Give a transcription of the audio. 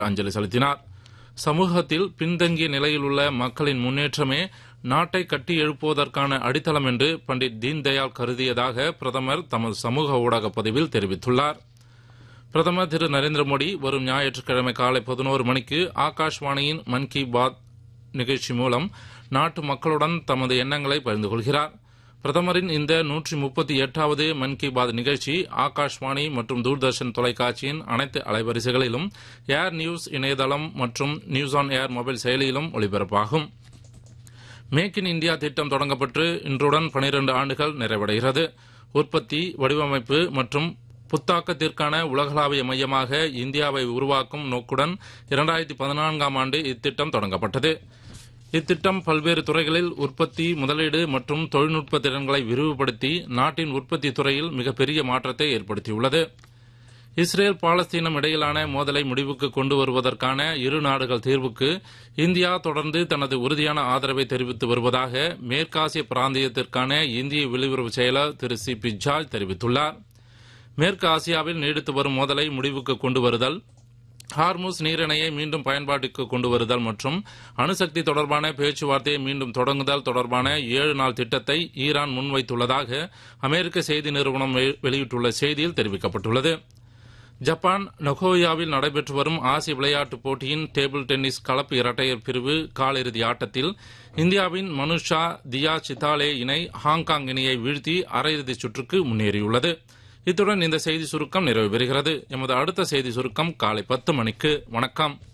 அஞ்சலி செலுத்தினார் சமூகத்தில் பின்தங்கிய நிலையில் உள்ள மக்களின் முன்னேற்றமே நாட்டை கட்டி எழுப்புவதற்கான அடித்தளம் என்று பண்டிட் தீன்தயாள் கருதியதாக பிரதமர் தமது சமூக ஊடக பதிவில் தெரிவித்துள்ளார் பிரதமர் திரு நரேந்திர மோடி வரும் ஞாயிற்றுக்கிழமை காலை பதினோரு மணிக்கு ஆகாஷ்வாணியின் மன் கி பாத் நிகழ்ச்சி மூலம் நாட்டு மக்களுடன் தமது எண்ணங்களை பகிர்ந்து கொள்கிறார் பிரதமரின் இந்த நூற்றி முப்பத்தி எட்டாவது மன் கி பாத் நிகழ்ச்சி ஆகாஷ்வாணி மற்றும் தூர்தர்ஷன் தொலைக்காட்சியின் அனைத்து அலைவரிசைகளிலும் ஏர் நியூஸ் இணையதளம் மற்றும் நியூஸ் ஆன் ஏர் மொபைல் செயலியிலும் ஒலிபரப்பாகும் மேக் இன் இந்தியா திட்டம் தொடங்கப்பட்டு இன்றுடன் பனிரண்டு ஆண்டுகள் நிறைவடைகிறது உற்பத்தி வடிவமைப்பு மற்றும் புத்தாக்கத்திற்கான உலகளாவிய மையமாக இந்தியாவை உருவாக்கும் நோக்குடன் இரண்டாயிரத்தி பதினான்காம் ஆண்டு இத்திட்டம் தொடங்கப்பட்டது இத்திட்டம் பல்வேறு துறைகளில் உற்பத்தி முதலீடு மற்றும் தொழில்நுட்ப திறன்களை விரிவுபடுத்தி நாட்டின் உற்பத்தி துறையில் மிகப்பெரிய மாற்றத்தை ஏற்படுத்தியுள்ளது இஸ்ரேல் பாலஸ்தீனம் இடையிலான மோதலை முடிவுக்கு கொண்டு வருவதற்கான இரு நாடுகள் தீர்வுக்கு இந்தியா தொடர்ந்து தனது உறுதியான ஆதரவை தெரிவித்து வருவதாக மேற்காசிய பிராந்தியத்திற்கான இந்திய வெளியுறவு செயலர் திரு சி பி ஜார்ஜ் தெரிவித்துள்ளார் மேற்கு ஆசியாவில் நீடித்து வரும் மோதலை முடிவுக்கு கொண்டு வருதல் ஹார்முஸ் நீரிணையை மீண்டும் பயன்பாட்டுக்கு கொண்டு வருதல் மற்றும் அணுசக்தி தொடர்பான பேச்சுவார்த்தையை மீண்டும் தொடங்குதல் தொடர்பான ஏழு நாள் திட்டத்தை ஈரான் முன்வைத்துள்ளதாக அமெரிக்க செய்தி நிறுவனம் வெளியிட்டுள்ள செய்தியில் தெரிவிக்கப்பட்டுள்ளது ஜப்பான் நொகோயாவில் நடைபெற்று வரும் ஆசிய விளையாட்டுப் போட்டியின் டேபிள் டென்னிஸ் கலப்பு இரட்டையர் பிரிவு காலிறுதி ஆட்டத்தில் இந்தியாவின் மனுஷா தியா சித்தாலே இணை ஹாங்காங் இணையை வீழ்த்தி அரையிறுதிச் சுற்றுக்கு முன்னேறியுள்ளது இத்துடன் இந்த செய்தி சுருக்கம் நிறைவு பெறுகிறது எமது அடுத்த செய்தி சுருக்கம் காலை பத்து மணிக்கு வணக்கம்